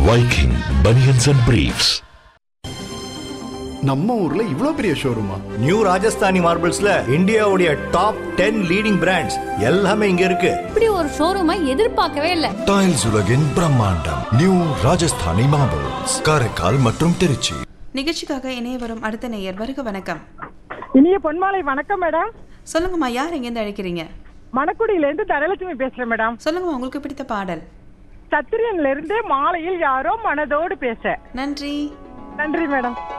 Viking Bunions and Briefs. நம்ம ஊர்ல இவ்ளோ பெரிய ஷோரூமா நியூ ராஜஸ்தானி மார்பிள்ஸ்ல இந்தியாவுடைய டாப் டென் லீடிங் பிராண்ட்ஸ் எல்லாமே இங்க இருக்கு இப்படி ஒரு ஷோரூமை எதிர்பார்க்கவே இல்ல டைல்ஸ் உலகின் பிரம்மாண்டம் நியூ ராஜஸ்தானி மார்பிள்ஸ் காரைக்கால் மற்றும் திருச்சி நிகழ்ச்சிக்காக இணைய வரும் அடுத்த நேயர் வருக வணக்கம் இனிய பொன்மாலை வணக்கம் மேடம் சொல்லுங்கம்மா யார் எங்கேருந்து அழைக்கிறீங்க மணக்குடியில இருந்து தனலட்சுமி பேசுறேன் மேடம் சொல்லுங்கம்மா உங்களுக்கு பிடித்த பாடல் சத்திரியன்ல இருந்து மாலையில் யாரோ மனதோடு பேச நன்றி நன்றி மேடம்